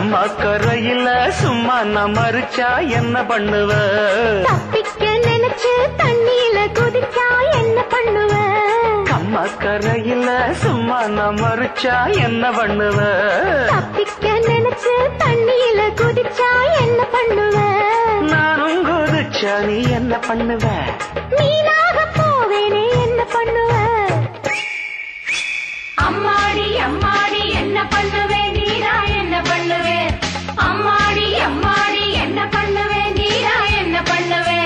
கம்மா கரையில சும்மா நான் மறிச்சா என்ன பண்ணுவ தப்பிக்க நினைச்சு தண்ணியில குதிச்சா என்ன பண்ணுவ கம்மா கரையில சும்மா நான் மறிச்சா என்ன பண்ணுவ தப்பிக்க நினைச்சு தண்ணியில குதிச்சா என்ன பண்ணுவ நானும் குதிச்சா நீ என்ன பண்ணுவ மீனாக போவேனே என்ன பண்ணுவ அம்மாடி அம்மாடி என்ன பண்ணுவே நீரா என்ன பண்ணுவே அம்மாடி அம்மாடி என்ன பண்ணுவே நீரா என்ன பண்ணுவே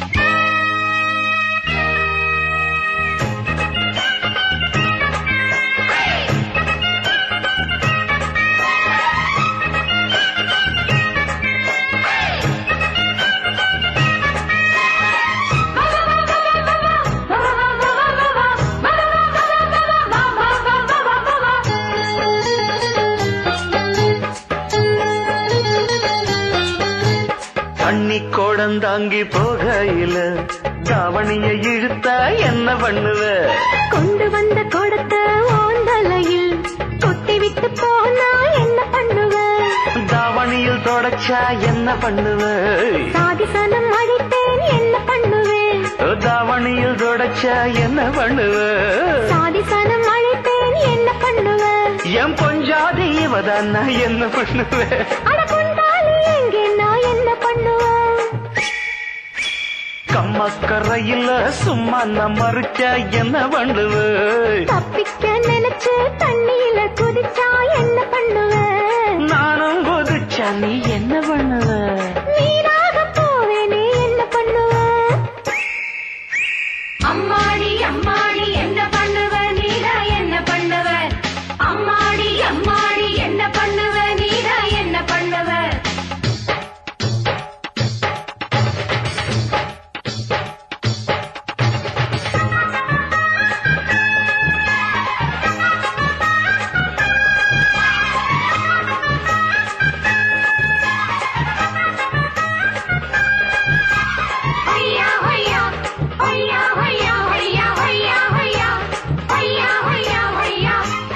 தண்ணி கோடந்தாங்கி போகையில தாவணிய இழுத்தா என்ன பண்ணுவ கொண்டு வந்த கொடுத்த ஓந்தலையில் கொட்டி விட்டு போனா என்ன பண்ணுவ தாவணியில் தொடச்சா என்ன பண்ணுவ சாதிசனம் அழைத்தேன் என்ன பண்ணுவேன் தாவணியில் தொடச்சா என்ன பண்ணுவ சாதிசனம் அழைத்தேன் என்ன பண்ணுவ என் பொஞ்சாதி இவதான் நான் என்ன பண்ணுவேன் அட கொண்டாலி எங்கே நான் என்ன பண்ணுவேன் கம்மக்கரையில சும்மா நான் மறிச்சா என்ன பண்ணுவ தப்பிக்க நினைச்சு தண்ணியில குதிச்சா என்ன பண்ணுவ நானும் கொதிச்சா நீ என்ன பண்ணுவ நீராக போவேனே என்ன பண்ணுவ அம்மாடி அம்மாடி என்ன பண்ணுவ நீரா என்ன பண்ணுவ அம்மாடி அம்மாடி என்ன பண்ணுவ நீரா என்ன பண்ணுவ ஹொய்யா ஹொய்யா ஹொய்யா ஹொய்யா ஹொய்யா ஹொய்யா ஹொய்யா ஹொய்யா ஹொய்யா ஹொய்யா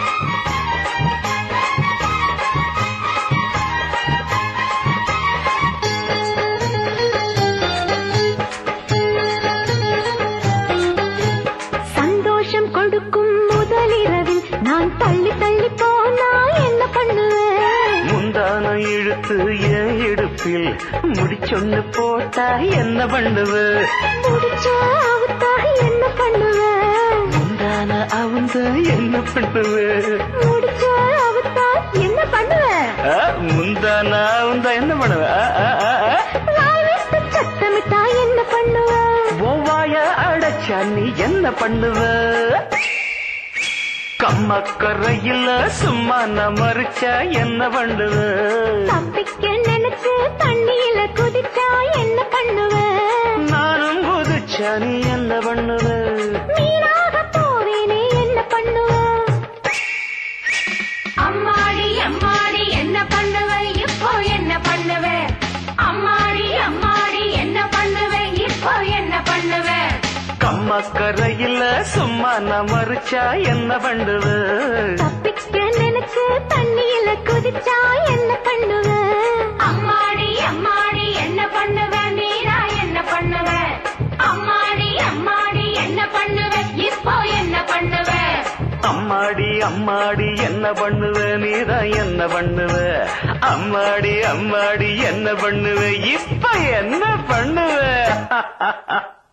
சந்தோஷம் கொடுக்கும் முதலிரவில் நான் தள்ளி தள்ளி போனா என்ன பண்ணுவேன் முந்தான இழுத்து என் இடுப்பில் முடிச்சொன்னு போட்டா என்ன பண்ணுவ முடிச்சா அவுத்தா என்ன பண்ணுவேன் முந்தான அவுந்த என்ன பண்ணுவ முடிச்சா அவுத்தா என்ன பண்ணுவேன் ஆ, முந்தான அவுந்த என்ன பண்ணுவ ஆ, ஆ, ஆ, ஆ. வாய் விட்டு சத்தமிட்டா என்ன பண்ணுவேன் உன் வாய அடைச்சா நீ என்ன பண்ணுவ கம்மக்கரையில சும்மா நான் மறிச்சா என்ன பண்ணுவ தப்பிக்க நினைச்சு தண்ணியில குதிச்சா என்ன பண்ணுவேன் நானும் குதிச்சா நீ என்ன பண்ணுவ மீனாக போவேனே என்ன பண்ணுவேன் அம்மாடி அம்மாடி என்ன பண்ணுவ இப்போ என்ன பண்ணுவ அம்மாடி அம்மாடி என்ன பண்ணுவ இப்போ என்ன பண்ணுவ கம்மக்கரையில சும்மா நான் மறிச்சா என்ன பண்ணுவ தப்பிக்க நினைச்சு தண்ணியில குதிச்சா என்ன பண்ணுவேன் அம்மாடி அம்மாடி என்ன பண்ணுவ நீரா என்ன பண்ணுவ அம்மாடி அம்மாடி என்ன பண்ணுவ இப்போ என்ன பண்ணுவ அம்மாடி அம்மாடி என்ன பண்ணுவ நீதான் என்ன பண்ணுவ அம்மாடி அம்மாடி என்ன பண்ணுவ இப்ப என்ன பண்ணுவ